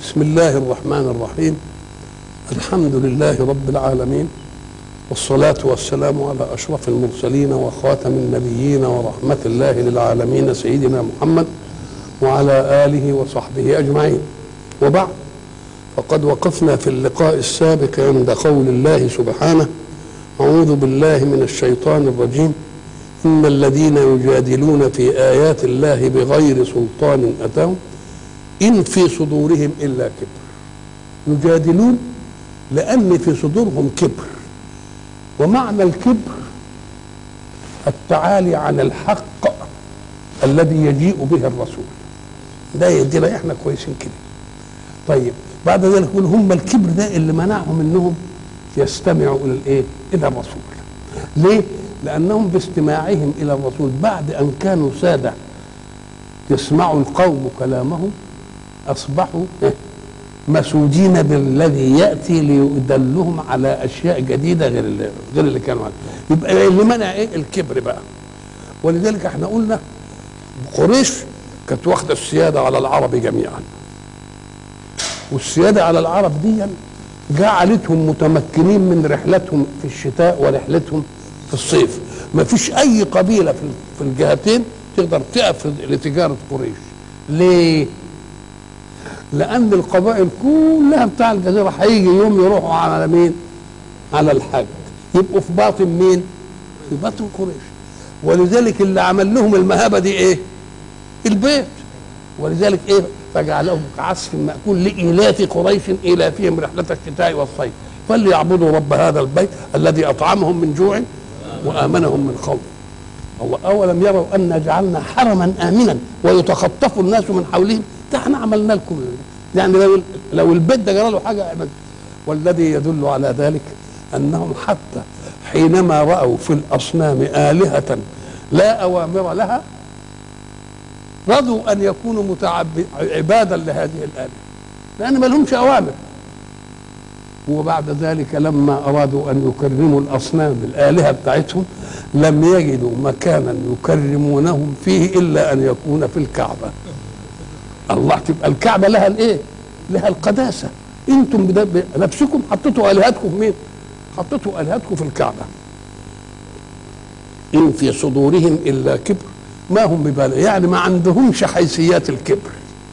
بسم الله الرحمن الرحيم الحمد لله رب العالمين والصلاة والسلام على أشرف المرسلين وخاتم النبيين ورحمة الله للعالمين سيدنا محمد وعلى آله وصحبه أجمعين وبعد فقد وقفنا في اللقاء السابق عند قول الله سبحانه أعوذ بالله من الشيطان الرجيم إن الذين يجادلون في آيات الله بغير سلطان أتاهم إن في صدورهم إلا كبر يجادلون لأن في صدورهم كبر ومعنى الكبر التعالي عن الحق الذي يجيء به الرسول ده يدينا احنا كويسين كده طيب بعد ذلك يقول هم الكبر ده اللي منعهم انهم يستمعوا الى الايه الى الرسول ليه لانهم باستماعهم الى الرسول بعد ان كانوا ساده يسمع القوم كلامهم اصبحوا مسودين بالذي ياتي ليدلهم على اشياء جديده غير اللي غير اللي كانوا عليه يبقى اللي منع ايه الكبر بقى ولذلك احنا قلنا قريش كانت واخده السياده على العرب جميعا والسياده على العرب دي جعلتهم متمكنين من رحلتهم في الشتاء ورحلتهم في الصيف ما فيش اي قبيله في في الجهتين تقدر تقف لتجاره قريش ليه لان القبائل كلها بتاع الجزيره هيجي يوم يروحوا على مين على الحج يبقوا في باطن مين في باطن قريش ولذلك اللي عمل لهم المهابه دي ايه البيت ولذلك ايه فجعلهم كعصف مأكول لإيلاف قريش إيلافهم رحلة الشتاء والصيف فليعبدوا رب هذا البيت الذي أطعمهم من جوع وآمنهم من خوف هو أولم يروا أن جعلنا حرما آمنا ويتخطف الناس من حولهم ده احنا عملنا لكم يعني لو لو البيت ده جرى له حاجة أبدا والذي يدل على ذلك أنهم حتى حينما رأوا في الأصنام آلهة لا أوامر لها رضوا ان يكونوا متعب عبادا لهذه الالهه لان ما لهمش اوامر وبعد ذلك لما ارادوا ان يكرموا الاصنام الالهه بتاعتهم لم يجدوا مكانا يكرمونهم فيه الا ان يكون في الكعبه الله تبقى الكعبه لها الايه لها القداسه انتم بنفسكم حطيتوا الهتكم مين حطيتوا الهتكم في الكعبه ان في صدورهم الا كبر ما هم ببالغ يعني ما عندهمش حيثيات الكبر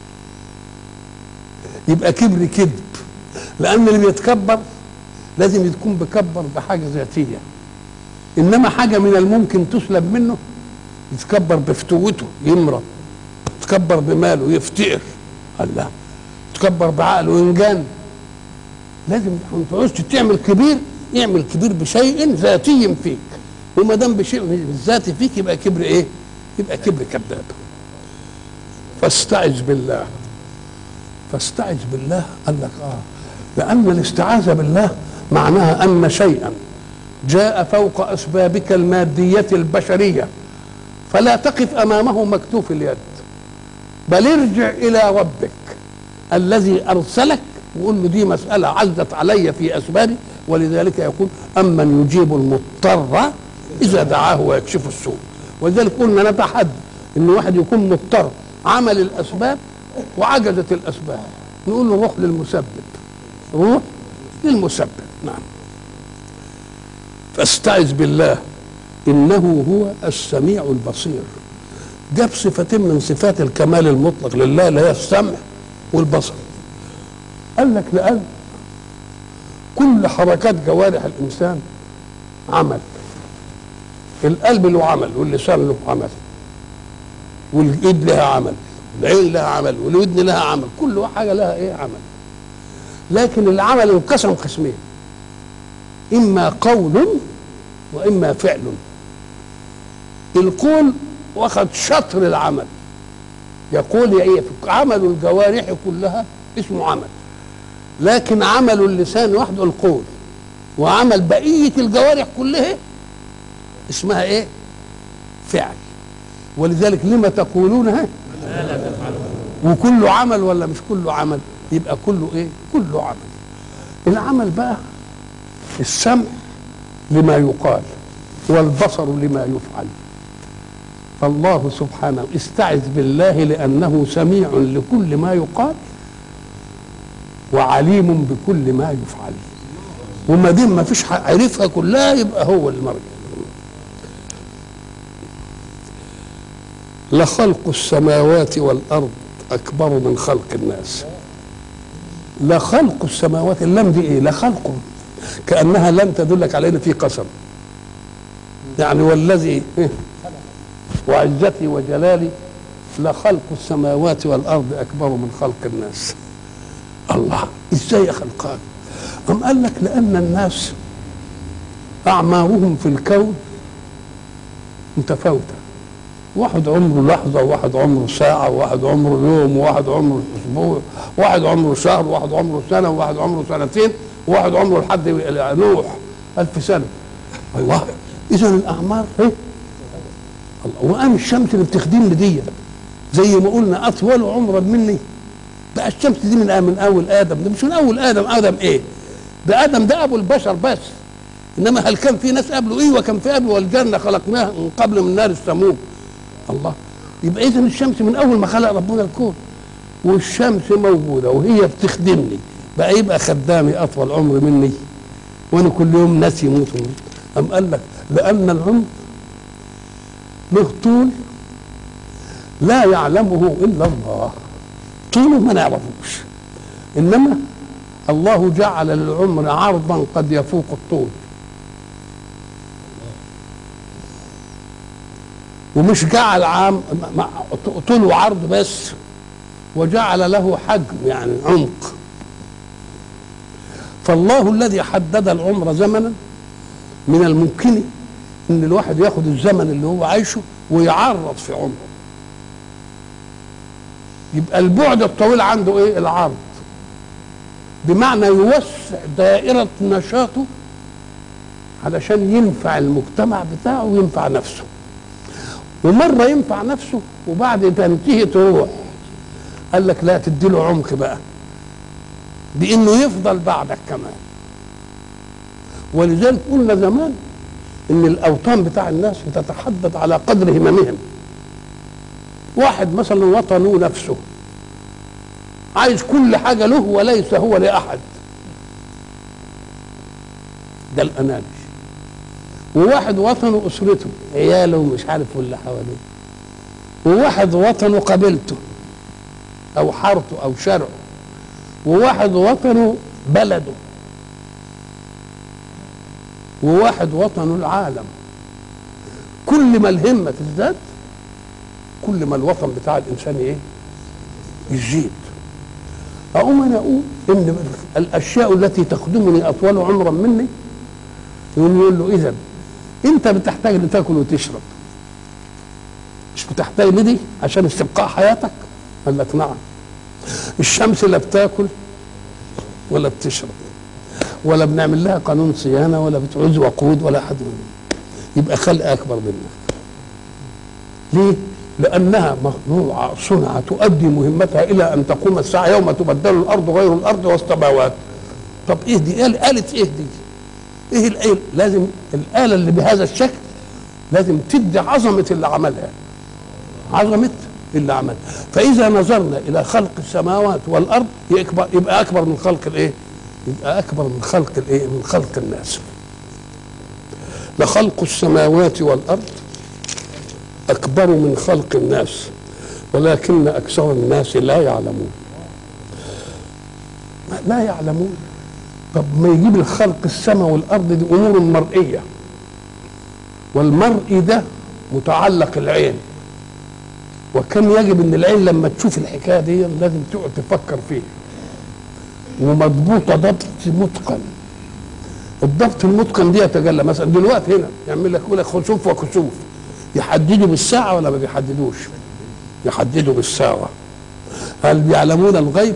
يبقى كبر كذب لان اللي بيتكبر لازم يكون بكبر بحاجه ذاتيه انما حاجه من الممكن تسلب منه يتكبر بفتوته يمرض يتكبر بماله يفتقر الله يتكبر بعقله ينجن لازم ما تعوزش تعمل كبير اعمل كبير بشيء ذاتي فيك وما دام بشيء ذاتي فيك يبقى كبر ايه؟ يبقى كبر كذاب فاستعذ بالله فاستعذ بالله قال لك اه لان الاستعاذه بالله معناها ان شيئا جاء فوق اسبابك الماديه البشريه فلا تقف امامه مكتوف اليد بل ارجع الى ربك الذي ارسلك وقول له دي مساله عزت علي في اسبابي ولذلك يقول امن يجيب المضطر اذا دعاه ويكشف السوء ولذلك قلنا نتحدى ان واحد يكون مضطر عمل الاسباب وعجزت الاسباب نقول له روح للمسبب روح للمسبب نعم فاستعذ بالله انه هو السميع البصير جاب صفتين من صفات الكمال المطلق لله اللي هي السمع والبصر قال لك لان كل حركات جوارح الانسان عمل القلب له عمل واللسان له عمل والايد لها عمل العين لها عمل والودن لها عمل كل حاجه لها ايه عمل لكن العمل انقسم قسمين اما قول واما فعل القول واخد شطر العمل يقول يا ايه عمل الجوارح كلها اسمه عمل لكن عمل اللسان وحده القول وعمل بقيه الجوارح كلها اسمها ايه فعل ولذلك لما تقولون ها وكله عمل ولا مش كله عمل يبقى كله ايه كله عمل العمل بقى السمع لما يقال والبصر لما يفعل فالله سبحانه استعذ بالله لانه سميع لكل ما يقال وعليم بكل ما يفعل وما دام ما فيش حق عرفها كلها يبقى هو المرجع لخلق السماوات والارض اكبر من خلق الناس لخلق السماوات اللام دي ايه لخلق كانها لم تدلك على ان في قسم يعني والذي وعزتي وجلالي لخلق السماوات والارض اكبر من خلق الناس الله ازاي خلقان أم قال لك لأن الناس أعمارهم في الكون متفاوتة واحد عمره لحظة وواحد عمره ساعة وواحد عمره يوم وواحد عمره أسبوع وواحد عمره شهر وواحد عمره سنة وواحد عمره سنتين وواحد عمره لحد نوح ألف سنة الله إذا الأعمار إيه؟ الله وقام الشمس اللي بتخدمني دي زي ما قلنا أطول عمرا مني بقى الشمس دي من من أول آدم ده مش من أول آدم آدم إيه؟ ده ادم ده ابو البشر بس انما هل كان في ناس قبله ايوه كان في قبله والجنه خلقناها من قبل من نار السموم الله يبقى اذا الشمس من اول ما خلق ربنا الكون والشمس موجوده وهي بتخدمني بقى يبقى خدامي اطول عمر مني وانا كل يوم ناس يموتوا ام قال لك لان العمر له طول لا يعلمه الا الله طوله ما نعرفوش انما الله جعل للعمر عرضا قد يفوق الطول ومش جعل عام طول وعرض بس وجعل له حجم يعني عمق فالله الذي حدد العمر زمنا من الممكن ان الواحد ياخد الزمن اللي هو عايشه ويعرض في عمره يبقى البعد الطويل عنده ايه العرض بمعنى يوسع دائرة نشاطه علشان ينفع المجتمع بتاعه وينفع نفسه ومرة ينفع نفسه وبعد تنتهي تروح قال لك لا تديله عمق بقى بانه يفضل بعدك كمان ولذلك قلنا زمان ان الاوطان بتاع الناس بتتحدد على قدر هممهم واحد مثلا وطنه نفسه عايز كل حاجة له وليس هو لأحد ده الأناني وواحد وطنه أسرته عياله ومش عارف واللي حواليه وواحد وطنه قبيلته أو حارته أو شرعه وواحد وطنه بلده وواحد وطنه العالم كل ما الهمة تزداد كل ما الوطن بتاع الإنسان إيه يزيد أقوم أنا أقول إن الأشياء التي تخدمني أطول عمرا مني يقول يقول له إذا أنت بتحتاج لتاكل وتشرب مش بتحتاج لدي عشان استبقاء حياتك؟ قال لك نعم الشمس لا بتاكل ولا بتشرب ولا بنعمل لها قانون صيانه ولا بتعوز وقود ولا حد يبقى خلق اكبر منك ليه؟ لأنها مصنوعة صنعة تؤدي مهمتها إلى أن تقوم الساعة يوم تبدل الأرض غير الأرض والسماوات طب إيه دي؟ آلة, آلة إيه دي؟ إيه الآلة؟ لازم الآلة اللي بهذا الشكل لازم تدي عظمة اللي عملها عظمة اللي عملها فإذا نظرنا إلى خلق السماوات والأرض يكبر يبقى أكبر من خلق الإيه؟ يبقى أكبر من خلق الإيه؟ من خلق الناس لخلق السماوات والأرض أكبر من خلق الناس ولكن أكثر الناس لا يعلمون لا يعلمون طب ما يجيب الخلق السماء والأرض دي أمور مرئية والمرئي ده متعلق العين وكان يجب ان العين لما تشوف الحكايه دي لازم تقعد تفكر فيها ومضبوطه ضبط متقن الضبط المتقن دي يتجلى مثلا دلوقتي هنا يعمل لك يقول لك خسوف وكسوف يحددوا بالساعة ولا ما بيحددوش يحددوا بالساعة هل بيعلمون الغيب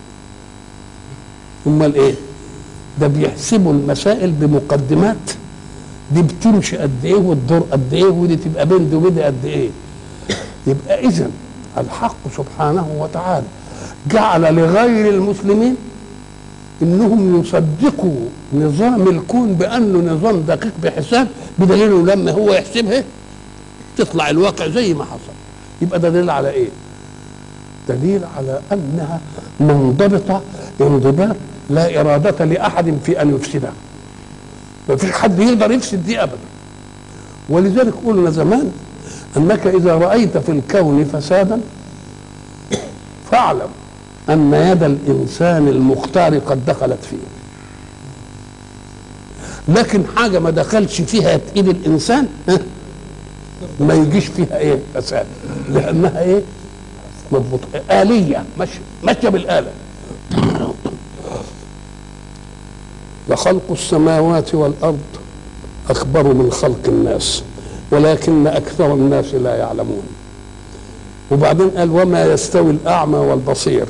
امال ايه ده بيحسبوا المسائل بمقدمات دي بتمشي قد ايه والدور قد ايه ودي تبقى بين دي ودي قد ايه يبقى اذا الحق سبحانه وتعالى جعل لغير المسلمين انهم يصدقوا نظام الكون بانه نظام دقيق بحساب بدليل إنه لما هو يحسبها تطلع الواقع زي ما حصل يبقى ده دليل على ايه دليل على انها منضبطه انضباط لا إرادة لأحد في أن يفسده ما فيش حد يقدر يفسد دي أبدا ولذلك قلنا زمان أنك إذا رأيت في الكون فسادا فاعلم أن يد الإنسان المختار قد دخلت فيه لكن حاجة ما دخلش فيها ايد الإنسان ها، ما يجيش فيها ايه فساد لأنها ايه مضبوط آلية ماشية ماشية بالآلة لخلق السماوات والأرض أكبر من خلق الناس ولكن أكثر الناس لا يعلمون وبعدين قال وما يستوي الأعمى والبصير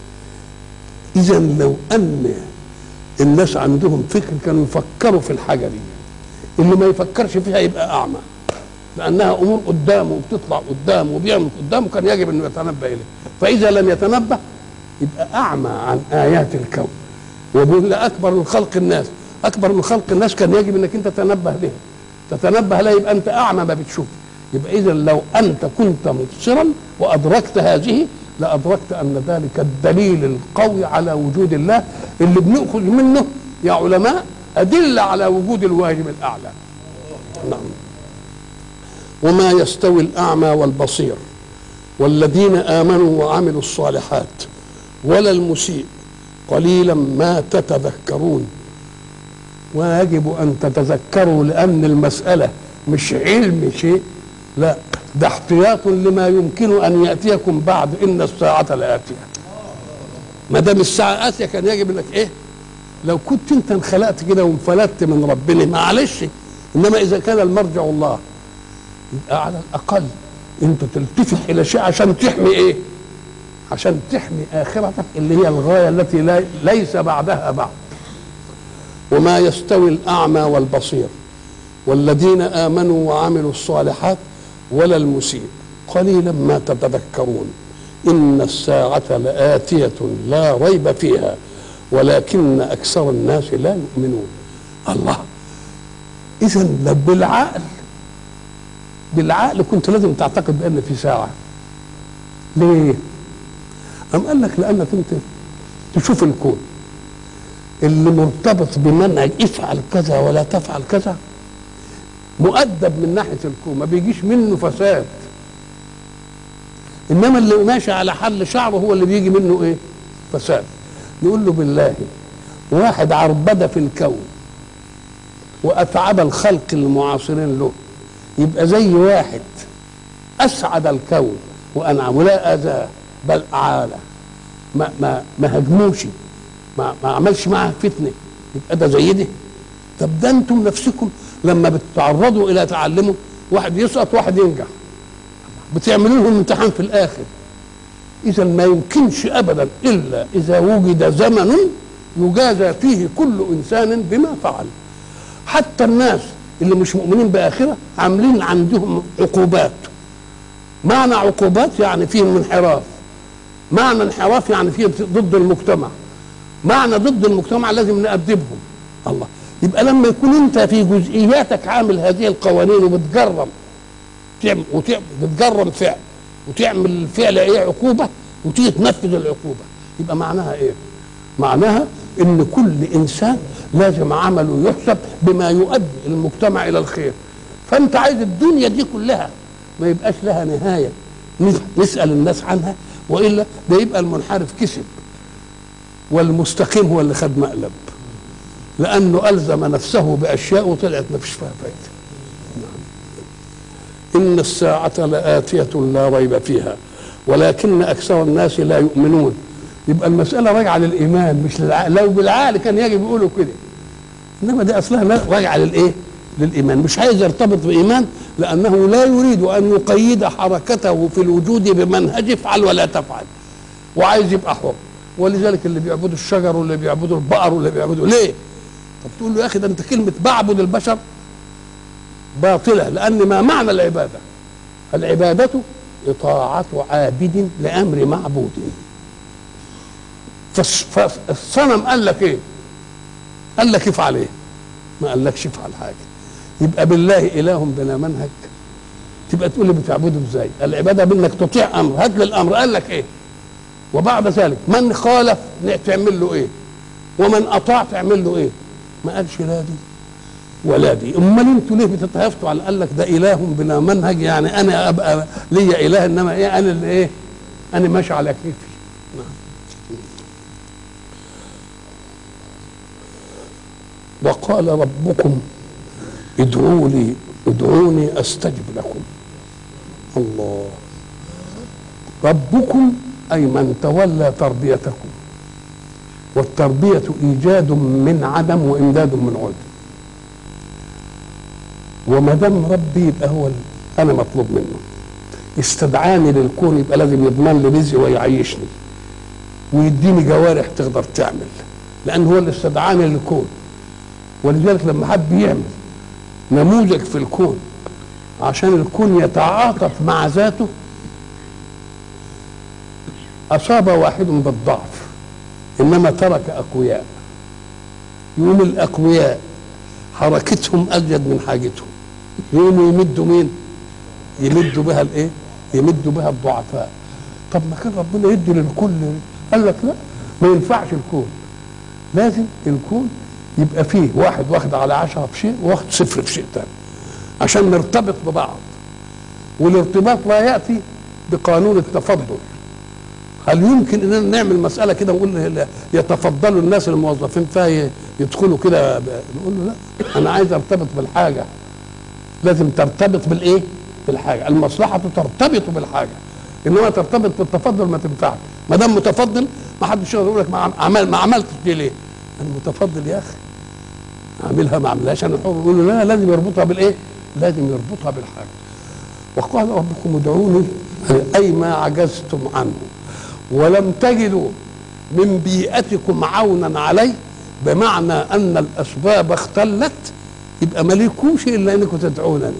إذا لو أن الناس عندهم فكر كانوا يفكروا في الحاجة دي اللي ما يفكرش فيها يبقى أعمى لأنها أمور قدامه وبتطلع قدامه وبيعمل قدامه كان يجب أنه يتنبه إليه فإذا لم يتنبه يبقى أعمى عن آيات الكون وبيقول لا أكبر من خلق الناس أكبر من خلق الناس كان يجب أنك أنت تتنبه لها تتنبه لها يبقى أنت أعمى ما بتشوف يبقى إذا لو أنت كنت مبصرا وأدركت هذه لأدركت أن ذلك الدليل القوي على وجود الله اللي بنأخذ منه يا علماء أدلة على وجود الواجب الأعلى نعم وما يستوي الأعمى والبصير والذين آمنوا وعملوا الصالحات ولا المسيء قليلا ما تتذكرون ويجب أن تتذكروا لأن المسألة مش علم شيء لا ده احتياط لما يمكن أن يأتيكم بعد إن الساعة لآتية ما دام الساعة آتية كان يجب أنك إيه لو كنت أنت انخلقت كده وانفلتت من ربنا معلش إنما إذا كان المرجع الله يبقى على الأقل أنت تلتفت إلى شيء عشان تحمي إيه عشان تحمي آخرتك اللي هي الغاية التي لا ليس بعدها بعد وما يستوي الأعمى والبصير والذين آمنوا وعملوا الصالحات ولا المسيء قليلا ما تتذكرون إن الساعة لآتية لا ريب فيها ولكن أكثر الناس لا يؤمنون الله إذا لو بالعقل بالعقل كنت لازم تعتقد بأن في ساعة ليه؟ أم قال لك لأنك أنت تشوف الكون اللي مرتبط بمنهج افعل كذا ولا تفعل كذا مؤدب من ناحيه الكون ما بيجيش منه فساد انما اللي ماشي على حل شعره هو اللي بيجي منه ايه فساد نقول له بالله واحد عربده في الكون واتعب الخلق المعاصرين له يبقى زي واحد اسعد الكون وانعم ولا اذاه بل اعاله ما ما ما هجموش ما, ما عملش معاه فتنه يبقى ده زي ده طب ده انتم نفسكم لما بتتعرضوا الى تعلمه واحد يسقط واحد ينجح بتعملوا لهم امتحان في الاخر اذا ما يمكنش ابدا الا اذا وجد زمن يجازى فيه كل انسان بما فعل حتى الناس اللي مش مؤمنين باخره عاملين عندهم عقوبات معنى عقوبات يعني فيهم انحراف معنى انحراف يعني فيه ضد المجتمع معنى ضد المجتمع لازم نأدبهم الله يبقى لما يكون انت في جزئياتك عامل هذه القوانين وبتجرم تعمل وتعمل بتجرم فعل وتعمل الفعل ايه عقوبه وتيجي تنفذ العقوبه يبقى معناها ايه؟ معناها ان كل انسان لازم عمله يحسب بما يؤدي المجتمع الى الخير فانت عايز الدنيا دي كلها ما يبقاش لها نهايه نسال الناس عنها والا ده يبقى المنحرف كسب والمستقيم هو اللي خد مقلب لانه الزم نفسه باشياء وطلعت ما فيش فيها فايده ان الساعه لاتيه لا ريب فيها ولكن اكثر الناس لا يؤمنون يبقى المساله راجعه للايمان مش للعقل لو بالعقل كان يجب يقولوا كده انما دي اصلها لا راجعه للايه للايمان مش عايز يرتبط بايمان لانه لا يريد ان يقيد حركته في الوجود بمنهج افعل ولا تفعل وعايز يبقى حر ولذلك اللي بيعبدوا الشجر واللي بيعبدوا البقر واللي بيعبدوا ليه؟ طب تقول له يا اخي ده انت كلمه بعبد البشر باطله لان ما معنى العباده؟ العباده اطاعه عابد لامر معبود فالصنم قال لك ايه؟ قال لك افعل ايه؟ ما قالكش افعل حاجه يبقى بالله اله بلا منهج تبقى تقول لي بتعبده ازاي؟ العباده بانك تطيع امر هات لي الامر قال لك ايه؟ وبعد ذلك من خالف تعمل له ايه ومن اطاع تعمل له ايه ما قالش لا دي ولا دي امال انتوا ليه بتتهافتوا على قال لك ده اله بلا منهج يعني انا ابقى ليا اله انما ايه انا اللي ايه انا ماشي على كيفي نعم. وقال ربكم ادعوا ادعوني استجب لكم الله ربكم اي من تولى تربيتكم والتربيه ايجاد من عدم وامداد من عدم وما دام ربي يبقى هو انا مطلوب منه استدعاني للكون يبقى لازم يضمن لي رزقي ويعيشني ويديني جوارح تقدر تعمل لان هو اللي استدعاني للكون ولذلك لما حب يعمل نموذج في الكون عشان الكون يتعاطف مع ذاته أصاب واحد بالضعف إنما ترك أقوياء يقوم الأقوياء حركتهم أزيد من حاجتهم يقوموا يمدوا مين؟ يمدوا بها الإيه؟ يمدوا بها الضعفاء طب ما كان ربنا يدي للكل قال لك لا ما ينفعش الكون لازم الكون يبقى فيه واحد واخد على عشرة في شيء وواخد صفر في شيء تاني عشان نرتبط ببعض والارتباط لا يأتي بقانون التفضل هل يمكن اننا نعمل مساله كده نقول يتفضلوا الناس الموظفين فيها يدخلوا كده نقول له لا انا عايز ارتبط بالحاجه لازم ترتبط بالايه؟ بالحاجه المصلحه ترتبط بالحاجه انما ترتبط بالتفضل ما تنفعش ما دام متفضل ما حدش يقدر يقول لك ما عمل ما عملتش دي ليه؟ انا متفضل يا اخي اعملها ما اعملهاش انا حر يقول له لا لازم يربطها بالايه؟ لازم يربطها بالحاجه وقال ربكم ادعوني اي ما عجزتم عنه ولم تجدوا من بيئتكم عونا عليه بمعنى ان الاسباب اختلت يبقى ملكوش الا انكم تدعونني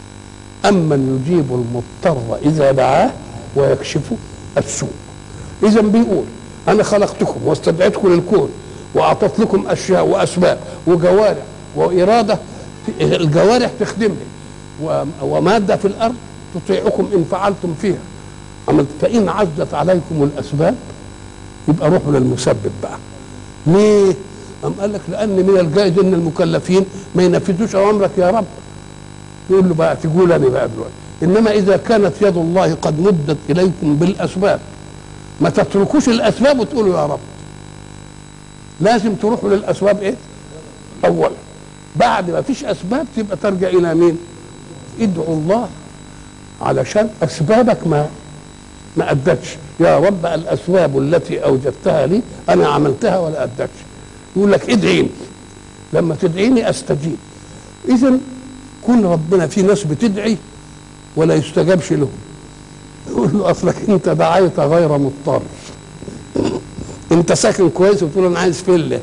امن يجيب المضطر اذا دعاه ويكشف السوء اذا بيقول انا خلقتكم واستدعيتكم للكون واعطيت لكم اشياء واسباب وجوارح واراده الجوارح تخدمني وماده في الارض تطيعكم ان فعلتم فيها عملت فإن عزت عليكم الأسباب يبقى روحوا للمسبب بقى ليه؟ أم قال لك لأن من الجائز أن المكلفين ما ينفذوش أوامرك يا رب يقول له بقى تقول أنا بقى دلوقتي إنما إذا كانت يد الله قد مدت إليكم بالأسباب ما تتركوش الأسباب وتقولوا يا رب لازم تروحوا للأسباب إيه؟ أولا بعد ما فيش أسباب تبقى ترجع إلى مين؟ ادعوا الله علشان أسبابك ما ما أدتش يا رب الأسباب التي أوجدتها لي أنا عملتها ولا أدتش يقول لك ادعيني لما تدعيني أستجيب إذا كون ربنا في ناس بتدعي ولا يستجابش لهم يقول له أصلك أنت دعيت غير مضطر أنت ساكن كويس وتقول أنا عايز فيلا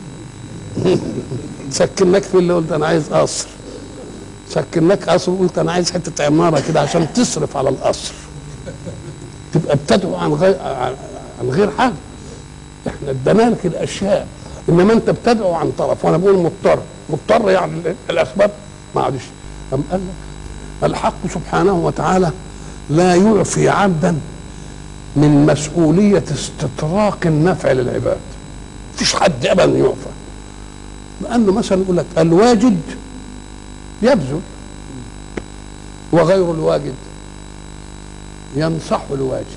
سكناك فيلا قلت أنا عايز قصر سكناك قصر قلت أنا عايز حتة عمارة كده عشان تصرف على القصر تبقى بتدعو عن غير عن غير حاجه احنا ادينا لك الاشياء انما انت بتدعو عن طرف وانا بقول مضطر مضطر يعني الاسباب معلش أم قال لك الحق سبحانه وتعالى لا يعفي عبدا من مسؤولية استطراق النفع للعباد مفيش حد أبدا يعفى لأنه مثلا يقول لك الواجد يبذل وغير الواجد ينصح الواجد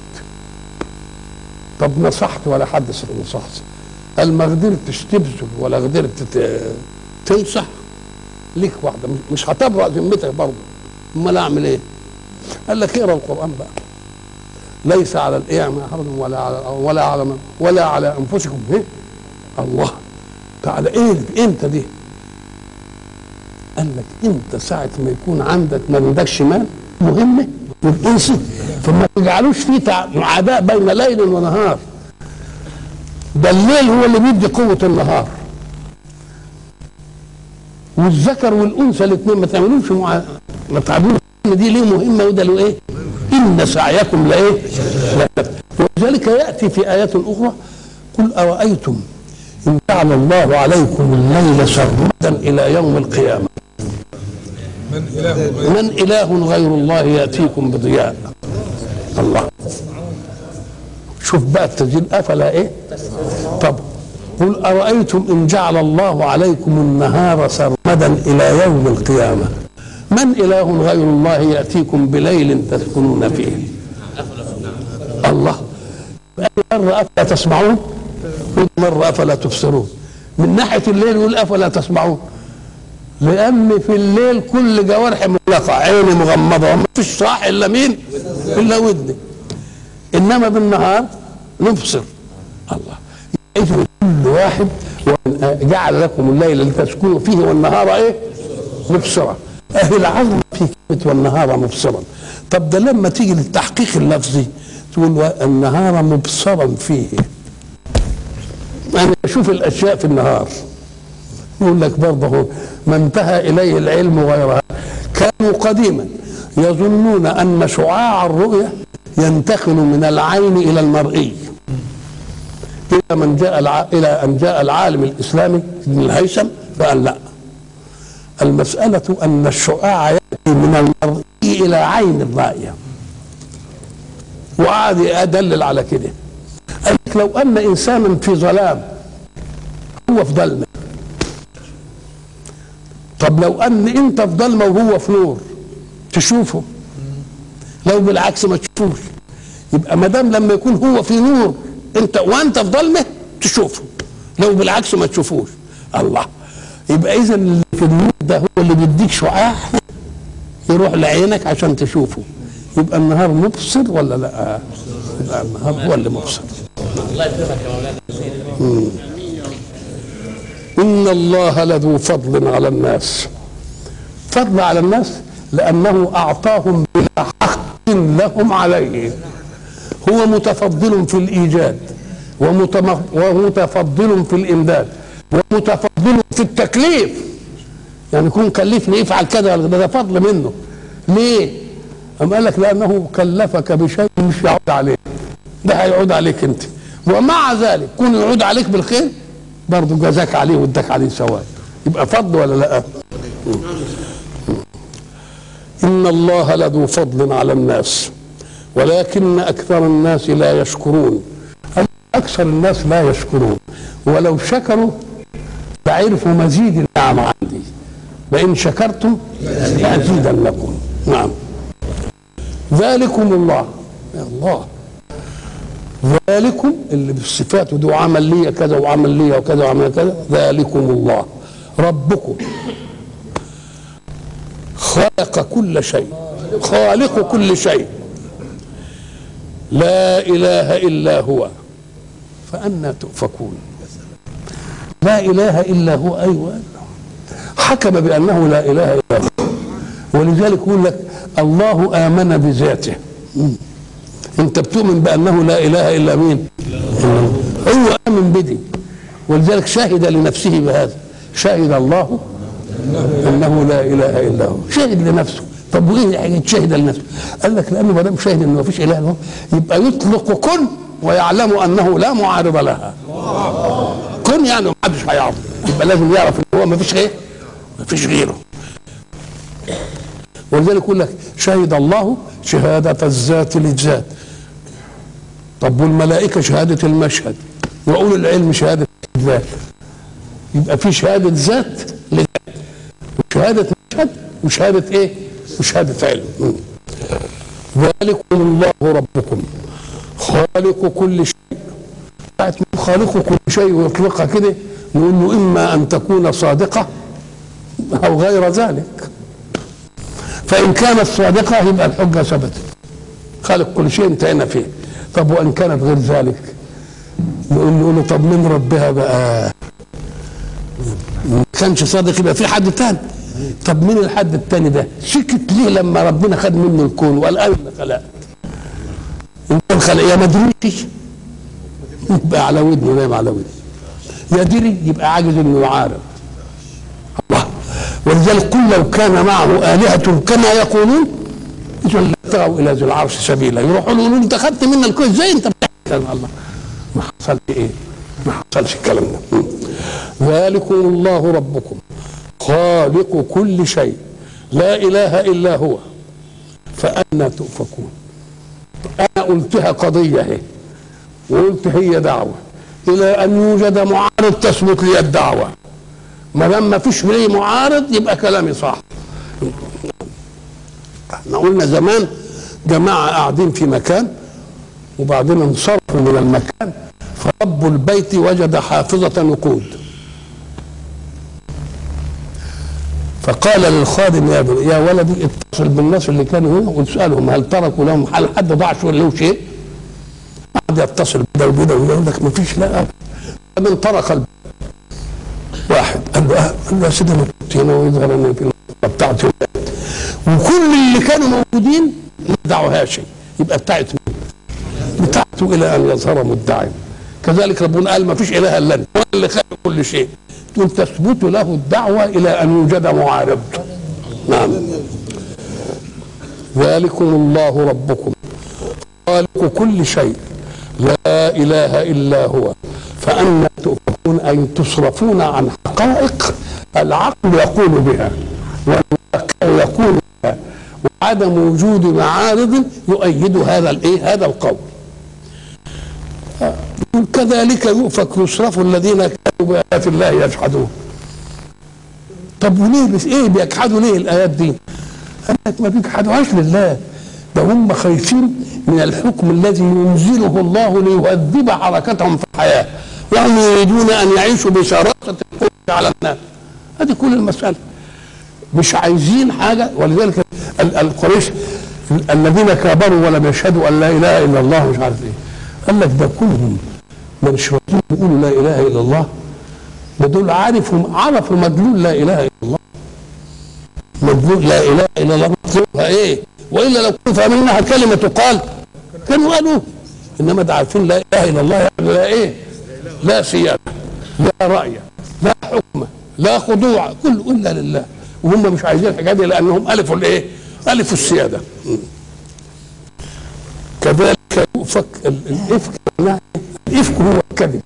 طب نصحت ولا حد نصحت قال ما قدرتش تبذل ولا قدرت تنصح ليك واحده مش هتبرأ ذمتك برضه امال اعمل ايه؟ قال لك اقرا القران بقى ليس على الاعمى حرج ولا على ولا على ولا على انفسكم ايه؟ الله تعالى ايه امتى دي؟ قال لك انت ساعه ما يكون عندك ما عندكش مال مهمه والانس فما تجعلوش فيه عداء بين ليل ونهار ده الليل هو اللي بيدي قوة النهار والذكر والأنثى الاثنين ما تعملوش مع... ما تعملوش دي ليه مهمة وده له إيه؟ إن سعيكم لإيه؟ ولذلك يأتي في آيات أخرى قل أرأيتم إن جعل الله عليكم الليل سرمدا إلى يوم القيامة من إله غير من إله غير الله يأتيكم بضياء الله شوف بقى التسجيل افلا ايه طب قل ارايتم ان جعل الله عليكم النهار سرمدا الى يوم القيامه من اله غير الله ياتيكم بليل تسكنون فيه الله مرة أفلا تسمعون مرة أفلا تبصرون من ناحية الليل يقول أفلا تسمعون لأن في الليل كل جوارحي مغلقة عيني مغمضة وما فيش صاح إلا مين إلا ودني إنما بالنهار نبصر الله إذا كل واحد جعل لكم الليل لتسكنوا فيه والنهار إيه مبصرة أهل العظم في كلمة والنهار مبصرا طب ده لما تيجي للتحقيق اللفظي تقول النهار مبصرا فيه أنا أشوف الأشياء في النهار يقول لك برضه ما انتهى إليه العلم غيرها كانوا قديما يظنون أن شعاع الرؤية ينتقل من العين إلى المرئي إلى من جاء الع... إلى أن جاء العالم الإسلامي ابن الهيثم فقال لا المسألة أن الشعاع يأتي من المرئي إلى عين الرائية وقعد يدلل على كده قال لك لو أن إنسانا في ظلام هو في ظلمة طب لو أن أنت في ظلمة وهو في نور تشوفه لو بالعكس ما تشوفوش يبقى ما دام لما يكون هو في نور انت وانت في ظلمه تشوفه لو بالعكس ما تشوفوش الله يبقى اذا اللي في النور ده هو اللي بيديك شعاع يروح لعينك عشان تشوفه يبقى النهار مبصر ولا لا يبقى النهار هو اللي مبصر الله يكرمك يا مولانا مم. ان الله لذو فضل على الناس فضل على الناس لانه اعطاهم بلا حق لهم عليه هو متفضل في الايجاد ومتم- ومتفضل في الامداد ومتفضل في التكليف يعني يكون كلفني يفعل كذا ولا كذا، ده فضل منه ليه؟ أم قال لك لأنه كلفك بشيء مش يعود عليك ده هيعود عليك أنت ومع ذلك كون يعود عليك بالخير برضه جزاك عليه واداك عليه ثواب يبقى فضل ولا لا؟ إن الله لذو فضل على الناس ولكن أكثر الناس لا يشكرون أكثر الناس لا يشكرون ولو شكروا لعرفوا مزيد النعم عندي وإن شكرتم لأزيدنكم نعم ذلكم الله يا الله ذلكم اللي بالصفات ودي وعمل لي كذا وعمل لي وكذا وعمل كذا ذلكم الله ربكم خلق كل شيء خالق كل شيء لا اله الا هو فأنا تؤفكون لا اله الا هو ايوه حكم بانه لا اله الا هو ولذلك يقول لك الله امن بذاته مم. انت بتؤمن بانه لا اله الا مين هو امن بدي ولذلك شهد لنفسه بهذا شهد الله انه لا اله الا هو شهد لنفسه طب وايه حاجه شهد لنفسه قال لك لانه ما دام شهد انه ما فيش اله الا هو يبقى يطلق كن ويعلم انه لا معارض لها كن يعني ما حدش هيعرف يبقى لازم يعرف ان هو ما فيش ايه ما فيش غيره ولذلك يقول لك شهد الله شهادة الذات للذات طب والملائكة شهادة المشهد وأولو العلم شهادة الذات يبقى في شهادة ذات لذات وشهادة مشهد وشهادة ايه؟ وشهادة علم مم. ذلكم الله ربكم خالق كل شيء ساعة ما خالق كل شيء ويطلقها كده نقول له إما أن تكون صادقة أو غير ذلك فإن كانت صادقة يبقى الحجة ثبتت خالق كل شيء انتهينا فيه طب وإن كانت غير ذلك نقول نقول له طب من ربها بقى ما كانش صادق يبقى في حد تاني طب مين الحد التاني ده سكت ليه لما ربنا خد منه الكون وقال اين خلقت ان كان خلق يا مدريش يبقى على ودنه نايم على ودنه يا دري يبقى عاجز انه يعارض الله ولذلك قل لو كان معه آلهة كما يقولون إذا لابتغوا إلى ذي العرش سبيلا يروحوا له يقولوا أنت خدت منا الكون إزاي أنت بتحكي الله ما حصلش إيه ما حصلش الكلام ده ذلكم الله ربكم خالق كل شيء لا إله إلا هو فأنا تؤفكون أنا قلتها قضية هي وقلت هي دعوه الى ان يوجد معارض تثبت لي الدعوه ما دام ما فيش لي معارض يبقى كلامي صح احنا قلنا زمان جماعه قاعدين في مكان وبعدين انصرفوا من المكان فرب البيت وجد حافظه نقود فقال للخادم يا بني يا ولدي اتصل بالناس اللي كانوا هنا واسالهم هل تركوا لهم هل حد ضاع شو له شيء؟ قعد يتصل بده وبده وده يقول لك ما فيش لا من طرق الباب واحد قال له آه. قال له يا سيدي انا كنت هنا ويظهر ان في الغرفة بتاعتي ولاد. وكل اللي كانوا موجودين ما دعوها شيء يبقى بتاعت مين؟ بتاعته الى ان يظهر مدعي كذلك ربنا قال ما فيش اله الا انت هو اللي خلق كل شيء تقول تثبت له الدعوه الى ان يوجد معارض نعم ذلكم الله ربكم خالق كل شيء لا اله الا هو فأنا تؤفكون أي تصرفون عن حقائق العقل يقول بها والواقع يقول بها وعدم وجود معارض يؤيد هذا الايه هذا القول كذلك يؤفك يصرف الذين كانوا بآيات الله يجحدون طب وليه بس ايه بيجحدوا ليه الايات دي؟ قال لك ما بيجحدوهاش لله ده هم خايفين من الحكم الذي ينزله الله ليهذب حركتهم في الحياه وهم يريدون ان يعيشوا بشراسه الحكم على الناس هذه كل المساله مش عايزين حاجه ولذلك ال- القريش الذين كابروا ولم يشهدوا ان لا اله الا الله مش عارف ايه قال لك ده كلهم مش راضيين يقولوا لا اله الا الله ده دول عارفوا عرفوا مدلول لا اله الا الله مدلول لا اله الا الله مطلوبها ايه والا لو كانوا فاهمين انها كلمه تقال كانوا قالوا انما ده عارفين لا اله الا الله يعني لا ايه لا سياده لا راي لا حكم لا خضوع كل الا لله وهم مش عايزين الحاجات دي لانهم الفوا الايه؟ الفوا السياده م. كذلك يؤفك ال- الافك معناه الافك هو الكذب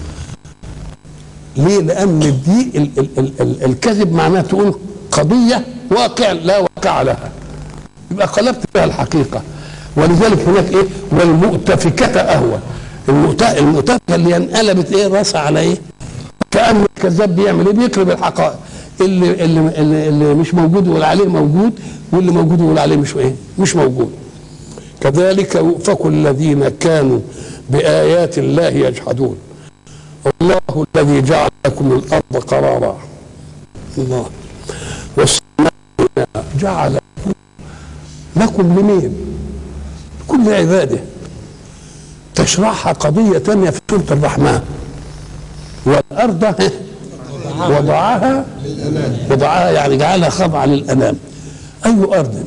ليه؟ لان دي ال ال ال ال الكذب معناه تقول قضيه واقع لا واقع لها يبقى قلبت فيها الحقيقه ولذلك هناك ايه؟ والمؤتفكه اهوى المؤت- المؤتفكه اللي انقلبت ايه راسها على ايه؟ كان الكذاب بيعمل ايه؟ بيكذب الحقائق اللي اللي اللي, اللي مش موجود يقول عليه موجود واللي موجود يقول عليه مش ايه؟ مش موجود كذلك يؤفك الذين كانوا بآيات الله يجحدون الله الذي جعل لكم الأرض قرارا الله والسماء بناء. جعل لكم- لكم لمين كل عباده تشرحها قضية تانية في سورة الرحمن والأرض وضعها وضعها يعني جعلها خاضعة للأنام أي أرض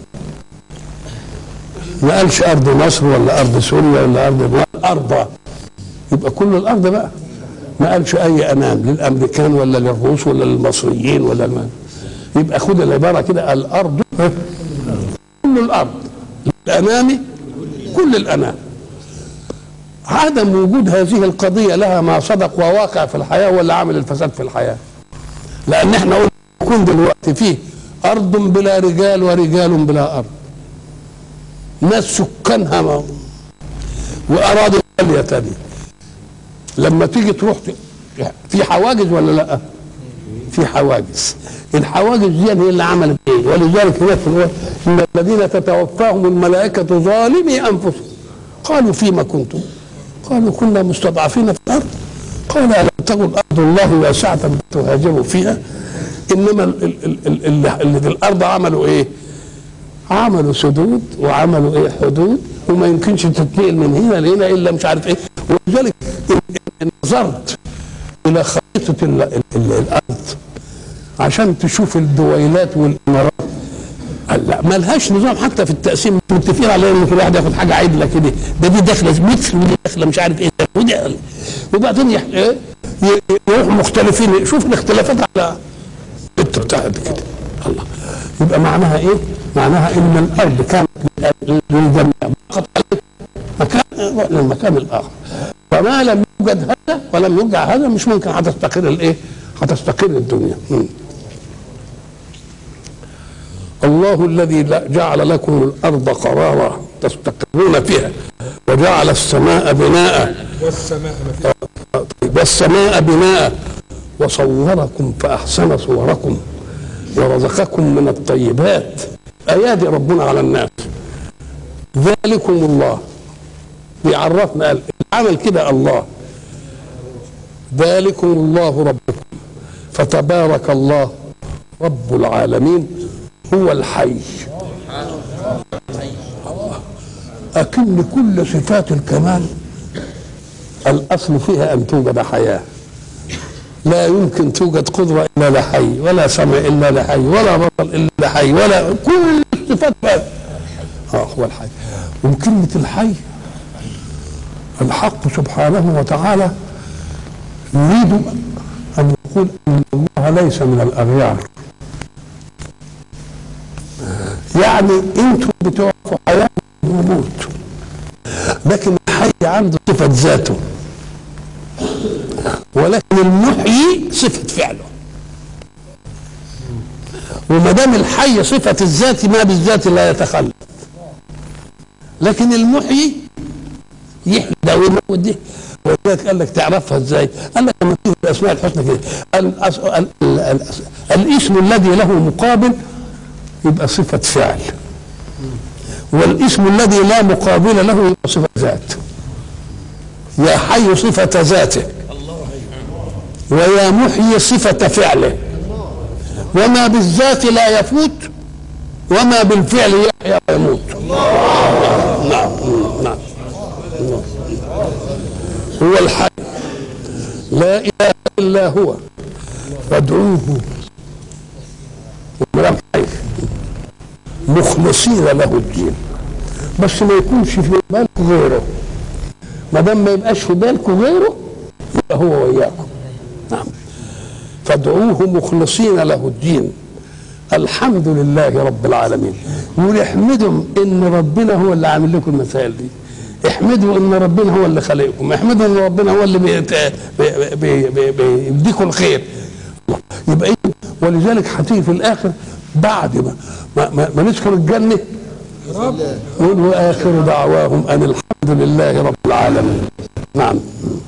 ما قالش ارض مصر ولا ارض سوريا ولا ارض ارض يبقى كل الارض بقى ما قالش اي انام للامريكان ولا للروس ولا للمصريين ولا الم... يبقى خد العباره كده الارض كل الارض الانام كل الانام عدم وجود هذه القضيه لها ما صدق وواقع في الحياه ولا عامل الفساد في الحياه لان احنا قلنا يكون دلوقتي فيه ارض بلا رجال ورجال بلا ارض ناس سكانها ما واراضي غاليه تانية لما تيجي تروح ت- في حواجز ولا لا؟ في حواجز الحواجز دي هي اللي عملت ايه؟ ولذلك هناك في الوقت ان الذين تتوفاهم الملائكه ظالمي انفسهم قالوا فيما كنتم؟ قالوا كنا مستضعفين في الارض قال الم تكن ارض الله واسعه تهاجروا فيها انما ال- ال- ال- ال- اللي في الارض عملوا ايه؟ عملوا سدود وعملوا ايه حدود وما يمكنش تتنقل من هنا لهنا الا مش عارف ايه ولذلك إن- إن نظرت الى خريطه ال- ال- ال- الارض عشان تشوف الدويلات والامارات قال لا ما لهاش نظام حتى في التقسيم متفقين على ان كل واحد ياخد حاجه عدله كده ده دي داخله متر ودي داخله مش عارف ايه ودي وبعدين يح... إيه؟ ي- يروحوا مختلفين شوف الاختلافات على الحته بتاعت كده الله يبقى معناها ايه؟ معناها ان الارض كانت للجميع فقط عليك مكان روح للمكان الاخر فما لم يوجد هذا ولم يرجع هذا مش ممكن هتستقر الايه؟ هتستقر الدنيا مم. الله الذي لا- جعل لكم الارض قرارا تستقرون فيها وجعل السماء بناء والسماء ما فيها والسماء بناء وصوركم فأحسن صوركم ورزقكم من الطيبات أيادي ربنا على الناس ذلكم الله بيعرفنا قال عمل كده الله ذلكم الله ربكم فتبارك الله رب العالمين هو الحي أكن كل صفات الكمال الأصل فيها أن توجد حياة لا يمكن توجد قدرة إلا لحي ولا سمع إلا لحي ولا بصر إلا لحي ولا كل الصفات بقى آه هو الحي وكلمة الحي الحق سبحانه وتعالى يريد أن يقول أن الله ليس من الأغيار يعني انتم بتوعوا حياة وموت لكن الحي عنده صفة ذاته ولكن المحيي صفة فعله وما دام الحي صفة الذات ما بالذات لا يتخلف لكن المحيي يحيي ده ويموت ده ولذلك قال لك تعرفها ازاي؟ قال لك لما تيجي الاسماء الحسنى كده الأس- ال- ال- ال- الاسم الذي له مقابل يبقى صفة فعل والاسم الذي لا مقابل له يبقى صفة ذات يا حي صفة ذاته ويا محيي صفة فعله وما بالذات لا يفوت وما بالفعل يحيى ويموت نعم نعم نعم. هو الحي لا اله الا هو فادعوه ومدام حي مخلصين له الدين بس ما يكونش في بالكم غيره ما دام ما يبقاش في بالكم غيره يبقى هو وياكم نعم فادعوه مخلصين له الدين الحمد لله رب العالمين يقول احمدوا ان ربنا هو اللي عامل لكم المسائل دي احمدوا ان ربنا هو اللي خلقكم احمدوا ان ربنا هو اللي بيت- بي- بي- بي- بيديكم الخير يبقى إيه؟ ولذلك هتيجي في الاخر بعد ما ما, ما, ما نذكر الجنه يقول واخر دعواهم ان الحمد لله رب العالمين نعم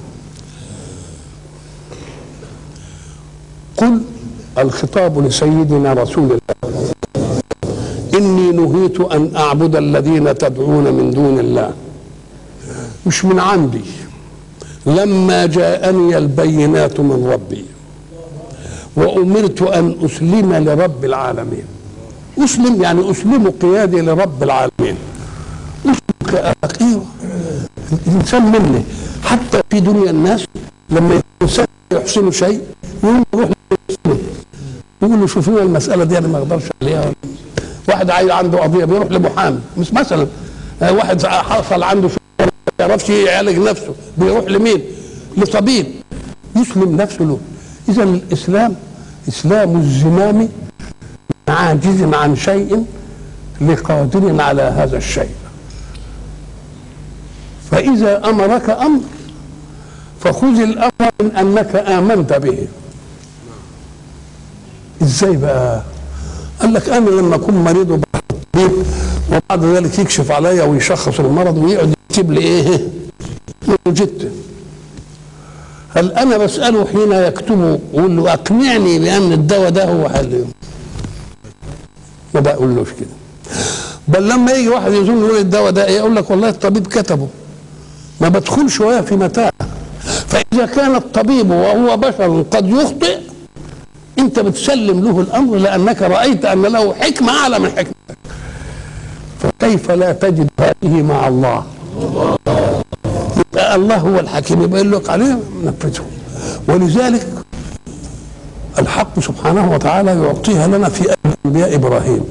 قل الخطاب لسيدنا رسول الله اني نهيت ان اعبد الذين تدعون من دون الله مش من عندي لما جاءني البينات من ربي وامرت ان اسلم لرب العالمين اسلم يعني اسلم قيادي لرب العالمين اسلم ك- ايوه الانسان مني حتى في دنيا الناس لما الانسان يحسن شيء يقوم يروح للمسلم. يقول له شوف لنا المساله دي انا ما اقدرش عليها واحد عايز عنده قضيه بيروح لمحامي مش مثلا آه، واحد حصل عنده شغل ما يعرفش يعالج نفسه بيروح لمين؟ لطبيب يسلم نفسه له اذا الاسلام اسلام الزمام عاجز عن شيء لقادر على هذا الشيء فإذا أمرك أمر فخذ الأمر من أنك آمنت به إزاي بقى قال لك أنا لما أكون مريض وبروح الطبيب وبعد ذلك يكشف عليا ويشخص المرض ويقعد يكتب لي إيه جدا هل أنا بسأله حين يكتبه وأقول له أقنعني بأن الدواء ده هو حل ما بقولوش كده بل لما يجي واحد يظن يقول الدواء ده ايه يقول لك والله الطبيب كتبه ما بدخلش وياه في متاع فاذا كان الطبيب وهو بشر قد يخطئ انت بتسلم له الامر لانك رايت ان له حكمه اعلى من حكمتك فكيف لا تجد هذه مع الله يبقى الله هو الحكيم يبقى يقول لك عليه نفذه ولذلك الحق سبحانه وتعالى يعطيها لنا في انبياء ابراهيم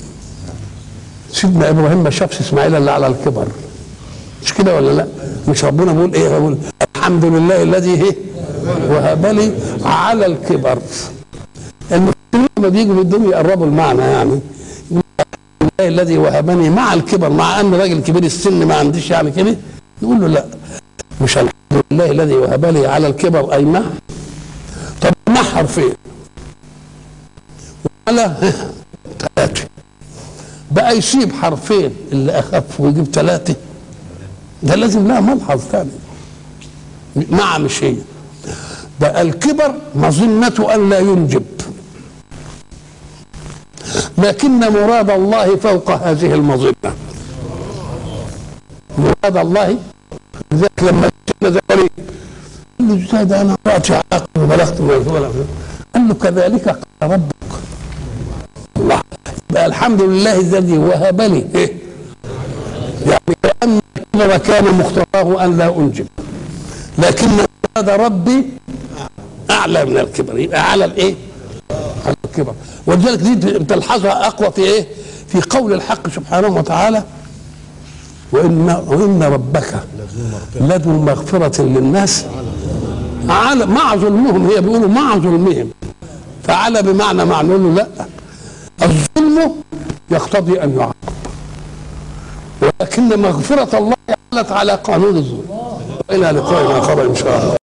سيدنا ابراهيم ما شافش اسماعيل الا على الكبر مش كده ولا لا مش ربنا بيقول ايه بيقول الحمد لله الذي ايه وهب لي على الكبر المسلمين لما بيجوا في الدنيا يقربوا المعنى يعني يقول الحمد لله الذي وهبني مع الكبر مع ان راجل كبير السن ما عنديش يعني كده نقول له لا مش الحمد لله الذي وهب لي على الكبر اي مع طب مع حرفين على ثلاثه بقى يسيب حرفين اللي اخف ويجيب ثلاثه ده لازم لها ملحظ ثاني مع مش هي ده الكبر مظنة أن لا ينجب لكن مراد الله فوق هذه المظنة مراد الله ذلك لما جاء زكريا قال له ازاي ده انا امرأتي عاقل وبلغت من الولد قال له كذلك قال ربك الله يبقى الحمد لله الذي وهب لي إيه؟ يعني كأن الكبر كان مختاره أن لا أنجب لكن مراد ربي أعلى من الكبر يبقى على الإيه؟ على الكبر ولذلك دي تلحظها أقوى في إيه؟ في قول الحق سبحانه وتعالى وإن وإن ربك لذو مغفرة للناس على مع ظلمهم هي بيقولوا مع ظلمهم فعلى بمعنى مع نقول له لا الظلم يقتضي ان يعاقب ولكن مغفرة الله علت على قانون الظلم إلى لقاء آخر إن شاء الله